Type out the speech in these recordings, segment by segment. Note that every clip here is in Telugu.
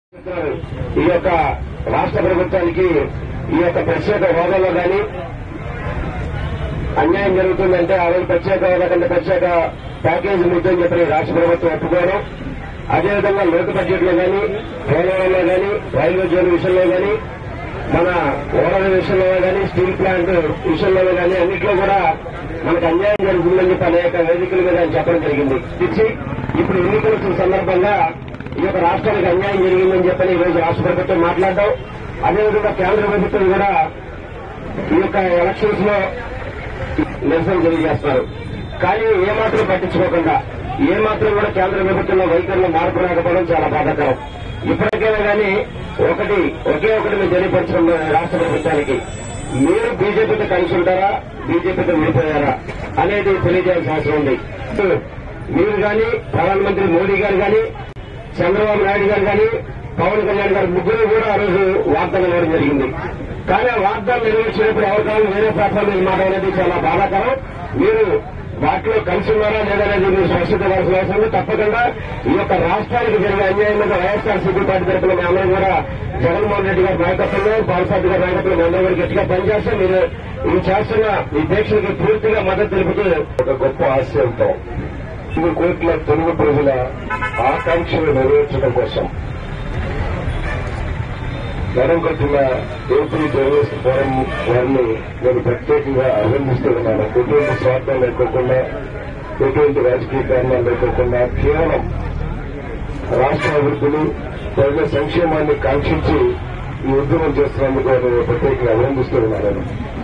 ఈ యొక్క రాష్ట్ర ప్రభుత్వానికి ఈ యొక్క ప్రత్యేక హోదాలో కానీ అన్యాయం జరుగుతుందంటే ఆ రోజు ప్రత్యేక హోదా కంటే ప్రత్యేక ప్యాకేజీ ముద్దని చెప్పి రాష్ట్ర ప్రభుత్వం ఒప్పుకోవడం అదేవిధంగా లోటు బడ్జెట్ లో కానీ పోలవరంలో కానీ రైల్వే జోన్ విషయంలో కానీ మన ఓడల విషయంలో కానీ స్టీల్ ప్లాంట్ విషయంలో కానీ అన్నింటిలో కూడా మనకు అన్యాయం జరుగుతుందని చెప్పి అనేక వేదికల మీద ఆయన చెప్పడం జరిగింది ఇచ్చి ఇప్పుడు ఎన్నికల వచ్చిన సందర్భంగా ఈ యొక్క రాష్ట్రానికి అన్యాయం జరిగిందని చెప్పని ఈ రోజు రాష్ట్ర ప్రభుత్వం మాట్లాడడం అదేవిధంగా కేంద్ర ప్రభుత్వం కూడా ఈ యొక్క ఎలక్షన్స్ లో నిరసన తెలియజేస్తారు కానీ ఏమాత్రం పట్టించుకోకుండా ఏమాత్రం కూడా కేంద్ర ప్రభుత్వంలో వైఖరిలో మార్పు రాకపోవడం చాలా బాధాకరం ఇప్పటికైనా కానీ ఒకటి ఒకే ఒకటి మీరు తెలియపరచడం రాష్ట్ర ప్రభుత్వానికి మీరు బీజేపీతో కలిసి ఉంటారా బీజేపీతో విడిపోయారా అనేది తెలియజేయాల్సిన అవసరం ఉంది మీరు కానీ ప్రధానమంత్రి మోడీ గారు కానీ చంద్రబాబు నాయుడు గారు కానీ పవన్ కళ్యాణ్ గారు ముగ్గురు కూడా ఆ రోజు వాగ్దానం ఇవ్వడం జరిగింది కానీ ఆ వాగ్దానం నెరవేర్చినప్పుడు ఎవరు కావాలి వేరే ప్లాట్ఫామ్ మీద మాట అనేది చాలా బాధాకరం మీరు వాటిలో కలిసి ఉన్నారా లేదనేది మీరు స్పష్టత ఇవ్వాల్సిన అవసరం ఉంది. తప్పకుండా ఈ యొక్క రాష్ట్రానికి జరిగే అన్యాయం మీద వైఎస్ఆర్ సిపి పార్టీ తరఫున మీ అందరం కూడా జగన్మోహన్ రెడ్డి గారి నాయకత్వంలో బాలసాద్రి గారి నాయకత్వంలో మీ అందరం కూడా గట్టిగా పనిచేస్తే మీరు ఇది చేస్తున్న ఈ దీక్షకి పూర్తిగా మద్దతు తెలుపుతూ ఒక గొప్ప ఆశయంతో ఇది కోట్ల తెలుగు ప్రజల ఆకాంక్షలు నెరవేర్చడం కోసం గడం కట్టిన ఏపీ జర్నలిస్ట్ ఫోరం వారిని నేను ప్రత్యేకంగా అభినందిస్తూ ఉన్నాను ఎటువంటి స్వార్థం లేకోకుండా ఎటువంటి రాజకీయ కారణాలు లేకోకుండా కేవలం రాష్ట్ర అభివృద్ధిని ప్రజల సంక్షేమాన్ని కాంక్షించి ఈ ఉద్యమం చేస్తున్నందుకు నేను ప్రత్యేకంగా అభినందిస్తూ ఉన్నాను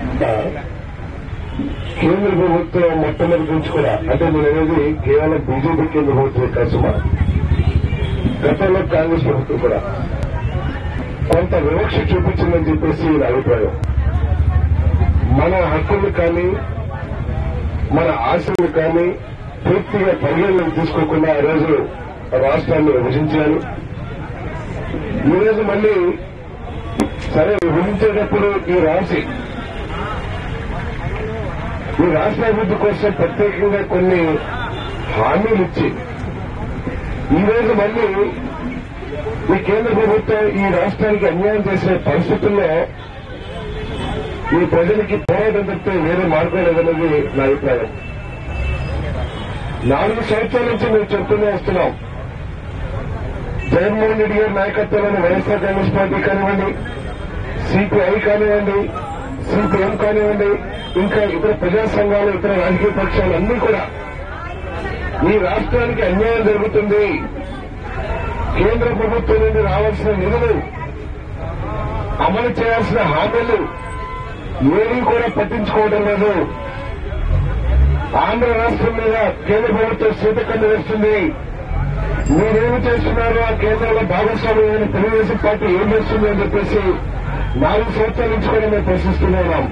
కేంద్ర ప్రభుత్వం మొట్టమొదటి నుంచి కూడా అంటే నేను అనేది కేవలం బీజేపీ కేంద్ర ప్రభుత్వం కాసుమా గతంలో కాంగ్రెస్ ప్రభుత్వం కూడా కొంత వివక్ష చూపించిందని చెప్పేసి నా అభిప్రాయం మన హక్కులు కానీ మన ఆశలు కానీ పూర్తిగా పరిగణలోకి తీసుకోకుండా ఆ రోజు రాష్ట్రాన్ని విభజించారు ఈ రోజు మళ్ళీ సరే విభజించేటప్పుడు ఈ రాశి ఈ రాష్ట్ర అభివృద్ధి కోసం ప్రత్యేకంగా కొన్ని హామీలు ఇచ్చి ఈ రోజు మళ్ళీ ఈ కేంద్ర ప్రభుత్వం ఈ రాష్ట్రానికి అన్యాయం చేసే పరిస్థితుల్లో ఈ ప్రజలకి పోరాటం తప్పితే వేరే మార్గం లేదన్నది నా అభిప్రాయం నాలుగు సంవత్సరాల నుంచి మేము చెప్తూనే వస్తున్నాం జగన్మోహన్ రెడ్డి గారి నాయకత్వంలోని వైఎస్ఆర్ కాంగ్రెస్ పార్టీ కానివ్వండి సిపిఐ కానివ్వండి సిపిఎం కానివ్వండి ఇంకా ఇతర ప్రజా సంఘాలు ఇతర రాజకీయ పక్షాలు అన్ని కూడా ఈ రాష్ట్రానికి అన్యాయం జరుగుతుంది కేంద్ర ప్రభుత్వం నుండి రావాల్సిన నిధులు అమలు చేయాల్సిన హామీలు ఏమీ కూడా పట్టించుకోవడం లేదు ఆంధ్ర రాష్ట్రం మీద కేంద్ర ప్రభుత్వం సీతకన్ను వేస్తుంది మీరేమి చేస్తున్నారో ఆ కేంద్రంలో భాగస్వామ్యమైన తెలుగుదేశం పార్టీ ఏం చేస్తుంది అని చెప్పేసి నాలుగు సంవత్సరాల నుంచి కూడా మేము ప్రశ్నిస్తూనే ఉన్నాం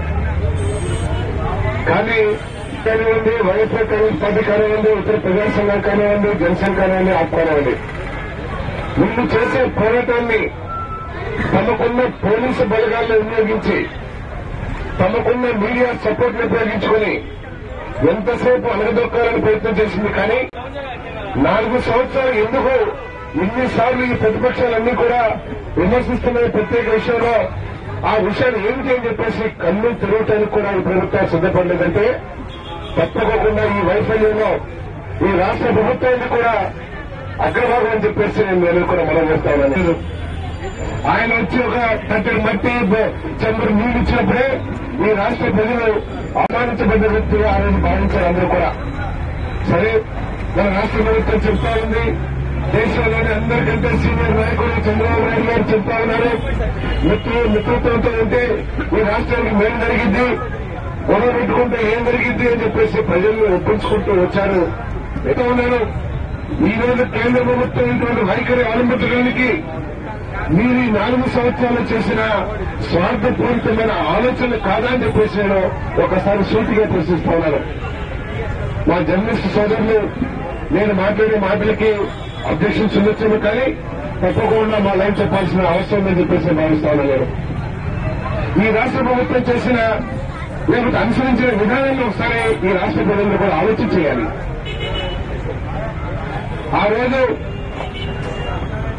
కానీ కానివ్వండి వైఎస్ఆర్ కాంగ్రెస్ పార్టీ కానివ్వండి ఇతర ప్రజా సంఘాలు కానివ్వండి జనసేన కానివ్వండి ఆప్ కానివ్వండి వీళ్ళు చేసే పోరాటాన్ని తమకున్న పోలీసు బలగాలను వినియోగించి తమకున్న మీడియా సపోర్ట్ ఉపయోగించుకుని ఎంతసేపు అణగదొక్కాలని ప్రయత్నం చేసింది కానీ నాలుగు సంవత్సరాలు ఎందుకు ఇన్నిసార్లు ఈ ప్రతిపక్షాలన్నీ కూడా విమర్శిస్తున్న ప్రత్యేక విషయంలో ఆ విషయాన్ని ఏమిటి అని చెప్పేసి కన్ను తిరగటానికి కూడా ఈ ప్రభుత్వం సిద్దపడలేదంటే తప్పకోకుండా ఈ వైఫల్యంలో ఈ రాష్ట్ర ప్రభుత్వాన్ని కూడా అగ్రభాగం అని చెప్పేసి నేను నేను కూడా మనం చేస్తానని ఆయన వచ్చి ఒక తట్టడి మట్టి బ- చంద్రుడు నీళ్ళు ఇచ్చినప్పుడే ఈ రాష్ట్ర ప్రజలు అవమానించబడ్డ వ్యక్తిగా ఆ రోజు భావించారు అందరూ కూడా సరే మన రాష్ట్ర ప్రభుత్వం చెప్తా ఉంది దేశంలోని అందరికంటే సీనియర్ నాయకుడు చంద్రబాబు నాయుడు గారు చెప్తా ఉన్నారు మిత్రులు మిత్రత్వంతో ఉంటే ఈ రాష్ట్రానికి మేలు జరిగింది గొడవ పెట్టుకుంటే ఏం జరిగింది అని చెప్పేసి ప్రజలను ఒప్పించుకుంటూ వచ్చారు ఎట్లా ఉన్నారు ఈ రోజు కేంద్ర ప్రభుత్వం ఇటువంటి వైఖరి అవలంబించడానికి మీరు ఈ నాలుగు సంవత్సరాలు చేసిన స్వార్థపూరితమైన ఆలోచనలు కాదా అని చెప్పేసి నేను ఒకసారి సూటిగా ప్రశ్నిస్తా ఉన్నాను మా జర్నలిస్ట్ సోదరులు నేను మాట్లాడే మాటలకి అబ్జెక్షన్స్ ఉండొచ్చేమో కానీ తప్పకుండా మా లైన్ చెప్పాల్సిన అవసరం లేదని చెప్పేసి నేను భావిస్తాను నేను ఈ రాష్ట్ర ప్రభుత్వం చేసిన లేకపోతే అనుసరించిన విధానాన్ని ఒకసారి ఈ రాష్ట్ర ప్రజలు కూడా ఆలోచన చేయాలి ఆ రోజు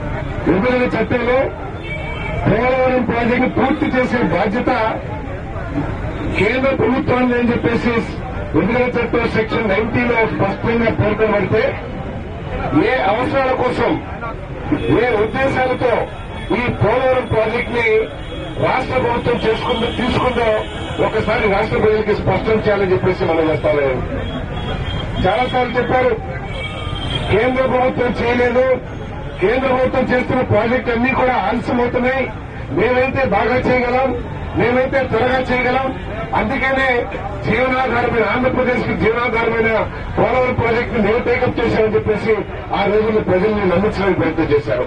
విభజన చట్టంలో పోలవరం ప్రాజెక్టు పూర్తి చేసే బాధ్యత కేంద్ర ప్రభుత్వాన్ని అని చెప్పేసి విభజన చట్టం సెక్షన్ నైన్టీలో స్పష్టంగా పేర్కొనబడితే ఏ అవసరాల కోసం ఏ ఉద్దేశాలతో ఈ పోలవరం ప్రాజెక్ట్ ని రాష్ట్ర ప్రభుత్వం చేసుకుందో తీసుకుందో ఒకసారి రాష్ట్ర ప్రజలకి స్పష్టం చేయాలని చెప్పేసి మనం చేస్తాము చాలాసార్లు చెప్పారు కేంద్ర ప్రభుత్వం చేయలేదు కేంద్ర ప్రభుత్వం చేస్తున్న ప్రాజెక్టు అన్ని కూడా ఆలస్యమవుతున్నాయి మేమైతే బాగా చేయగలం మేమైతే త్వరగా చేయగలం అందుకనే జీవనాధారమైన ఆంధ్రప్రదేశ్ కి జీవనాధారమైన పోలవరం ప్రాజెక్టు ని మేము టేకప్ చేశామని చెప్పేసి ఆ రోజుల్లో ప్రజల్ని నమ్మించడానికి ప్రయత్నం చేశారు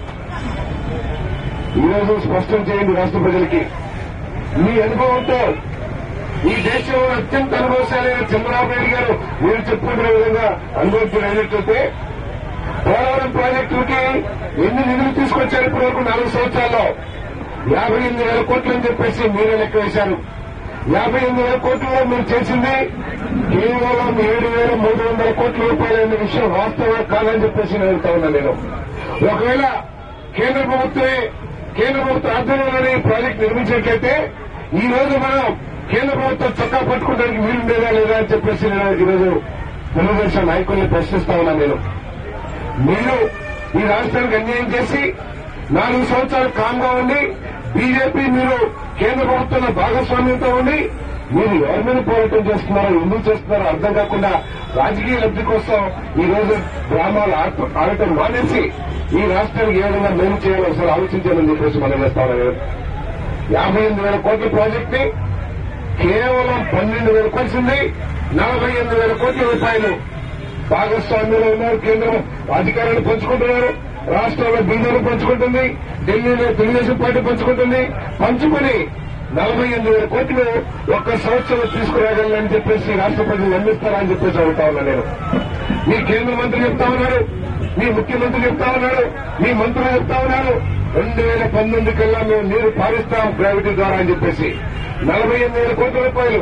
ఈ రోజు స్పష్టం చేయండి రాష్ట్ర ప్రజలకి మీ అనుభవంతో ఈ దేశంలో అత్యంత అనుభవశాలైన చంద్రబాబు నాయుడు గారు మీరు చెప్పుకుంటున్న విధంగా అనుభవించిన అయినట్లయితే పోలవరం ప్రాజెక్టుకి ఎన్ని నిధులు తీసుకొచ్చారు ఇప్పటి వరకు నాలుగు సంవత్సరాల్లో యాభై ఎనిమిది వేల కోట్లు అని చెప్పేసి మీరే లెక్క వేశారు యాభై ఎనిమిది వేల కోట్లలో మీరు చేసింది కేవలం ఏడు వేల మూడు వందల కోట్ల రూపాయలు అనే విషయం వాస్తవం కాదని చెప్పేసి నేను అడుగుతా ఉన్నా నేను ఒకవేళ కేంద్ర ప్రభుత్వమే కేంద్ర ప్రభుత్వ ఆధ్వర్యంలోనే ఈ ప్రాజెక్టు నిర్మించినట్లయితే ఈ రోజు మనం కేంద్ర ప్రభుత్వం చొక్కా పట్టుకోవడానికి వీలుండేదా లేదా అని చెప్పేసి నేను ఈరోజు తెలుగుదేశం నాయకుల్ని ప్రశ్నిస్తా ఉన్నాను నేను మీరు ఈ రాష్ట్రానికి అన్యాయం చేసి నాలుగు సంవత్సరాలు కామ్గా ఉండి బీజేపీ మీరు కేంద్ర ప్రభుత్వంలో భాగస్వామ్యంతో ఉండి మీరు ఎవరి మీద పోరాటం చేస్తున్నారో ఎందుకు చేస్తున్నారో అర్థం కాకుండా రాజకీయ లబ్ధి కోసం ఈ రోజు గ్రామాలు ఆట- ఆడటం మానేసి ఈ రాష్ట్రానికి ఏ విధంగా మేలు చేయాలో ఒకసారి ఆలోచించాలని చెప్పేసి మనం చేస్తామని యాభై ఎనిమిది వేల కోట్ల ప్రాజెక్ట్ ని కేవలం పన్నెండు వేల కోట్సింది నలభై ఎనిమిది వేల కోట్ల రూపాయలు భాగస్వామ్యంలో ఉన్నారు కేంద్రం అధికారాలు పంచుకుంటున్నారు రాష్ట్రంలో బీజేపీ పంచుకుంటుంది ఢిల్లీలో తెలుగుదేశం పార్టీ పంచుకుంటుంది పంచుకుని నలభై ఎనిమిది వేల కోట్లు ఒక్క సంవత్సరంలో తీసుకురాగలని చెప్పేసి రాష్ట్ర ప్రజలు నమ్మిస్తారా అని చెప్పేసి అడుగుతా ఉన్నా నేను మీ కేంద్ర మంత్రి చెప్తా ఉన్నారు మీ ముఖ్యమంత్రి చెప్తా ఉన్నారు మీ మంత్రులు చెప్తా ఉన్నారు రెండు వేల పంతొమ్మిది కల్లా మేము నీరు పారిస్తాం గ్రావిటీ ద్వారా అని చెప్పేసి నలభై ఎనిమిది వేల కోట్ల రూపాయలు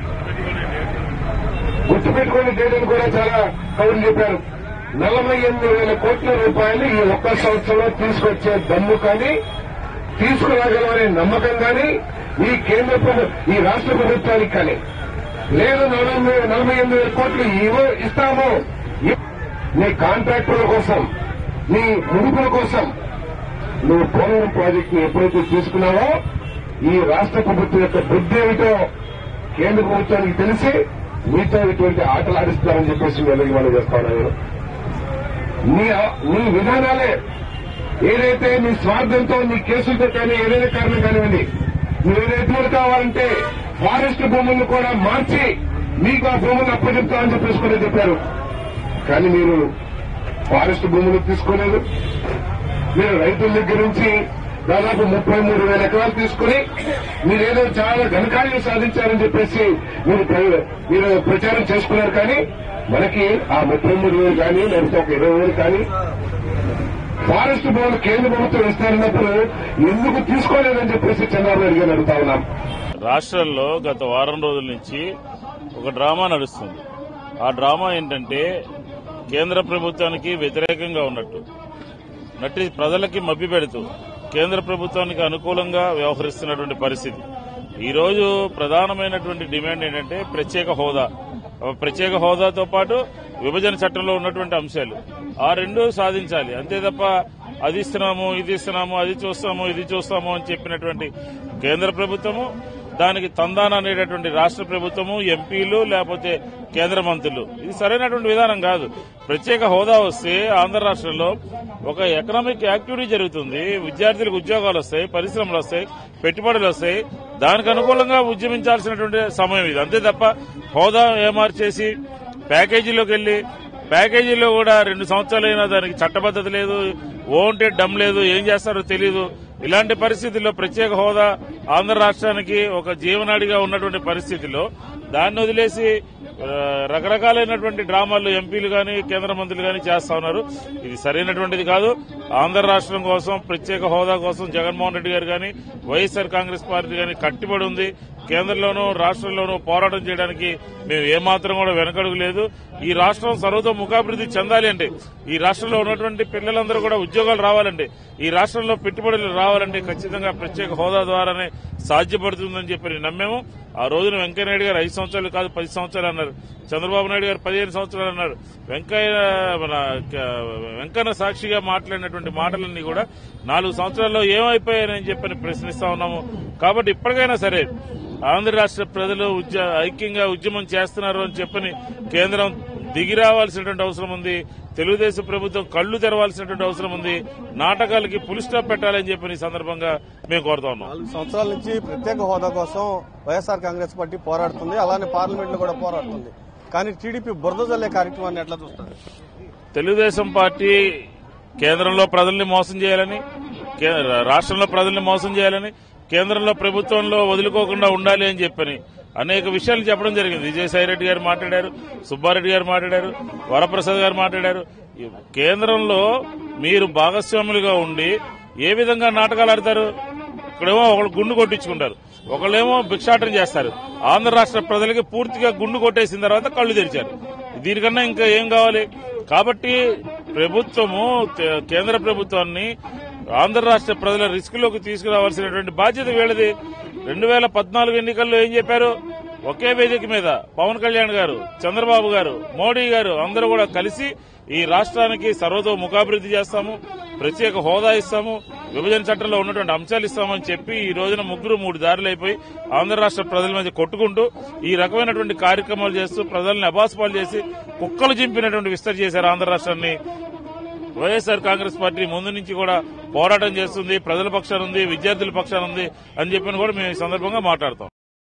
గుర్తుపెట్టుకుని డేటను కూడా చాలా కవులు చెప్పారు నలభై ఎనిమిది వేల కోట్ల రూపాయలు ఈ ఒక్క సంవత్సరంలో తీసుకొచ్చే దమ్ము కానీ తీసుకురాగలమనే నమ్మకం కానీ ఈ కేంద్ర ప్రభు ఈ రాష్ట్ర ప్రభుత్వానికి కానీ లేదు నలభై నలభై ఎనిమిది వేల కోట్లు ఇవ్వ ఇస్తాము ఇ- నీ కాంట్రాక్టుల కోసం నీ ముడుపుల కోసం నువ్వు పోలవరం ప్రాజెక్టుని ఎప్పుడైతే తీసుకున్నావో ఈ రాష్ట్ర ప్రభుత్వం యొక్క బుద్ధి ఏమిటో కేంద్ర ప్రభుత్వానికి తెలిసి మీతో ఇటువంటి ఆటలు ఆడిస్తున్నారని చెప్పేసి నేను మనం చేస్తాను నేను నీ నీ విధానాలే ఏదైతే నీ స్వార్థంతో నీ కేసులతో కానీ ఏదైనా కారణం కానివ్వండి నువ్వు ఏదైతే కావాలంటే ఫారెస్ట్ భూములను కూడా మార్చి మీకు ఆ భూములను అప్పచెప్తామని చెప్పేసి కూడా చెప్పారు కానీ మీరు ఫారెస్ట్ భూములు తీసుకోలేదు మీరు రైతుల దగ్గర నుంచి దాదాపు ముప్పై మూడు వేల ఎకరాలు తీసుకుని మీరేదో చాలా ఘనకార్యం సాధించారని చెప్పేసి మీరు ప్ర- మీరు ప్రచారం చేసుకున్నారు కానీ మనకి ఆ ముప్పై మూడు వేలు కానీ లేకపోతే ఒక ఇరవై వేలు కానీ ఫారెస్ట్ భూములు కేంద్ర ప్రభుత్వం ఇస్తారన్నప్పుడు ఎందుకు తీసుకోలేదని చెప్పేసి చంద్రబాబు నాయుడు గారిని అడుగుతా ఉన్నాం రాష్ట్రంలో గత వారం రోజుల నుంచి ఒక డ్రామా నడుస్తుంది ఆ డ్రామా ఏంటంటే కేంద్ర ప్రభుత్వానికి వ్యతిరేకంగా ఉన్నట్టు నటి ప్రజలకి మభ్య పెడుతూ కేంద్ర ప్రభుత్వానికి అనుకూలంగా వ్యవహరిస్తున్నటువంటి పరిస్థితి ఈ రోజు ప్రధానమైనటువంటి డిమాండ్ ఏంటంటే ప్రత్యేక హోదా ఆ ప్రత్యేక హోదాతో పాటు విభజన చట్టంలో ఉన్నటువంటి అంశాలు ఆ రెండు సాధించాలి అంతే తప్ప అది ఇస్తున్నాము ఇది ఇస్తున్నాము అది చూస్తాము ఇది చూస్తాము అని చెప్పినటువంటి కేంద్ర ప్రభుత్వము దానికి తందాన అనేటటువంటి రాష్ట్ర ప్రభుత్వము ఎంపీలు లేకపోతే కేంద్ర మంత్రులు ఇది సరైనటువంటి విధానం కాదు ప్రత్యేక హోదా వస్తే ఆంధ్ర రాష్ట్రంలో ఒక ఎకనామిక్ యాక్టివిటీ జరుగుతుంది విద్యార్థులకు ఉద్యోగాలు వస్తాయి పరిశ్రమలు వస్తాయి పెట్టుబడులు వస్తాయి దానికి అనుకూలంగా ఉద్యమించాల్సినటువంటి సమయం ఇది అంతే తప్ప హోదా ఏమార్చేసి ప్యాకేజీలోకి వెళ్లి ప్యాకేజీలో కూడా రెండు సంవత్సరాలైనా దానికి చట్టబద్దత లేదు ఓ అంటే డమ్ లేదు ఏం చేస్తారో తెలియదు ఇలాంటి పరిస్థితుల్లో ప్రత్యేక హోదా ఆంధ్ర రాష్ట్రానికి ఒక జీవనాడిగా ఉన్నటువంటి పరిస్థితిలో దాన్ని వదిలేసి ఆ, రకరకాలైనటువంటి డ్రామాలు ఎంపీలు గాని కేంద్ర మంత్రులు గాని చేస్తా ఉన్నారు ఇది సరైనటువంటిది కాదు ఆంధ్ర రాష్ట్రం కోసం ప్రత్యేక హోదా కోసం జగన్మోహన్ రెడ్డి గారు గాని వైఎస్ఆర్ కాంగ్రెస్ పార్టీ గాని కట్టుబడి ఉంది కేంద్రంలోనూ రాష్ట్రంలోనూ పోరాటం చేయడానికి మేము ఏమాత్రం కూడా వెనకడుగు లేదు ఈ రాష్ట్రం సర్వతోముఖాభివృద్ధి చెందాలి అంటే ఈ రాష్ట్రంలో ఉన్నటువంటి పిల్లలందరూ కూడా ఉద్యోగాలు రావాలంటే ఈ రాష్ట్రంలో పెట్టుబడులు రావాలంటే ఖచ్చితంగా ప్రత్యేక హోదా ద్వారానే సాధ్యపడుతుందని చెప్పి నేను నమ్మాము ఆ రోజున వెంకయ్యనాయుడు గారు ఐదు సంవత్సరాలు కాదు పది సంవత్సరాలు అన్నారు చంద్రబాబు నాయుడు గారు పదిహేను సంవత్సరాలు అన్నారు వెంకయ్య మన క- వెంకన్న సాక్షిగా మాట్లాడినటువంటి మాటలన్నీ కూడా నాలుగు సంవత్సరాల్లో ఏమైపోయాయని చెప్పని ప్రశ్నిస్తా ఉన్నాము కాబట్టి ఇప్పటికైనా సరే ఆంధ్ర రాష్ట్ర ప్రజలు ఉద్య ఐక్యంగా ఉద్యమం చేస్తున్నారు అని చెప్పని కేంద్రం దిగి రావాల్సినటువంటి అవసరం ఉంది తెలుగుదేశం ప్రభుత్వం కళ్లు తెరవాల్సినటువంటి అవసరం ఉంది నాటకాలకి పులి స్టాప్ పెట్టాలని చెప్పని ఈ సందర్భంగా మేము కోరుతా ఉన్నాం నాలుగు సంవత్సరాల నుంచి ప్రత్యేక హోదా కోసం వైఎస్ఆర్ కాంగ్రెస్ పార్టీ పోరాడుతుంది అలానే పార్లమెంట్ లో కూడా పోరాడుతుంది కానీ టీడీపీ బురద జల్లే కార్యక్రమాన్ని ఎట్లా చూస్తారు తెలుగుదేశం పార్టీ కేంద్రంలో ప్రజల్ని మోసం చేయాలని కే- రాష్ట్రంలో ప్రజల్ని మోసం చేయాలని కేంద్రంలో ప్రభుత్వంలో వదులుకోకుండా ఉండాలి అని చెప్పని అనేక విషయాలు చెప్పడం జరిగింది విజయసాయి రెడ్డి గారు మాట్లాడారు సుబ్బారెడ్డి గారు మాట్లాడారు వరప్రసాద్ గారు మాట్లాడారు ఈ కేంద్రంలో మీరు భాగస్వాములుగా ఉండి ఏ విధంగా నాటకాలు ఆడతారు ఇక్కడేమో ఒకళ్ళు గుండు కొట్టించుకుంటారు ఒకళ్ళేమో భిక్షాటన చేస్తారు ఆంధ్ర రాష్ట్ర ప్రజలకి పూర్తిగా గుండు కొట్టేసిన తర్వాత కళ్ళు తెరిచారు దీనికన్నా ఇంకా ఏం కావాలి కాబట్టి ప్రభుత్వము తే- కేంద్ర ప్రభుత్వాన్ని ఆంధ్ర రాష్ట్ర ప్రజల రిస్క్ లోకి తీసుకురావాల్సినటువంటి బాధ్యత వీళ్ళది రెండు వేల పద్నాలుగు ఎన్నికల్లో ఏం చెప్పారు ఒకే వేదిక మీద పవన్ కళ్యాణ్ గారు చంద్రబాబు గారు మోడీ గారు అందరూ కూడా కలిసి ఈ రాష్ట్రానికి సర్వతో ముఖాభివృద్ధి చేస్తాము ప్రత్యేక హోదా ఇస్తాము విభజన చట్టంలో ఉన్నటువంటి అంశాలు ఇస్తామని చెప్పి ఈ రోజున ముగ్గురు మూడు దారులు అయిపోయి ఆంధ్ర రాష్ట్ర ప్రజల మధ్య కొట్టుకుంటూ ఈ రకమైనటువంటి కార్యక్రమాలు చేస్తూ ప్రజల్ని అబాస్పాలు చేసి కుక్కలు చింపినటువంటి విస్తరి చేశారు ఆంధ్ర రాష్ట్రాన్ని వైఎస్ఆర్ కాంగ్రెస్ పార్టీ ముందు నుంచి కూడా పోరాటం చేస్తుంది ప్రజల పక్షాన ఉంది విద్యార్థుల పక్షాన ఉంది అని చెప్పిన కూడా మేము ఈ సందర్భంగా మాట్లాడతాం